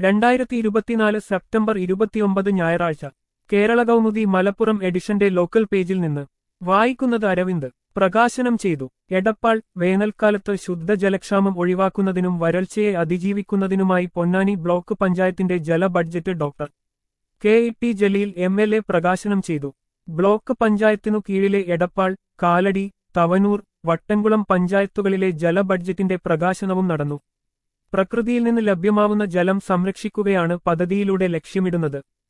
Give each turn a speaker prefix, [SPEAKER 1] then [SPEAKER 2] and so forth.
[SPEAKER 1] രണ്ടായിരത്തി ഇരുപത്തിനാല് സെപ്റ്റംബർ ഇരുപത്തിയൊമ്പത് ഞായറാഴ്ച കേരള കൗമുദി മലപ്പുറം എഡിഷന്റെ ലോക്കൽ പേജിൽ നിന്ന് വായിക്കുന്നത് അരവിന്ദ് പ്രകാശനം ചെയ്തു എടപ്പാൾ വേനൽക്കാലത്ത് ശുദ്ധജലക്ഷാമം ഒഴിവാക്കുന്നതിനും വരൾച്ചയെ അതിജീവിക്കുന്നതിനുമായി പൊന്നാനി ബ്ലോക്ക് പഞ്ചായത്തിന്റെ ജല budget doctor K E T Jaleel M L A പ്രകാശനം ചെയ്തു ബ്ലോക്ക് പഞ്ചായത്തിനു കീഴിലെ എടപ്പാൾ കാലടി തവനൂർ വട്ടൻകുളം പഞ്ചായത്തുകളിലെ ജല ബഡ്ജറ്റിന്റെ പ്രകാശനവും നടന്നു പ്രകൃതിയിൽ നിന്ന് ലഭ്യമാവുന്ന ജലം സംരക്ഷിക്കുകയാണ് പദ്ധതിയിലൂടെ ലക്ഷ്യമിടുന്നത്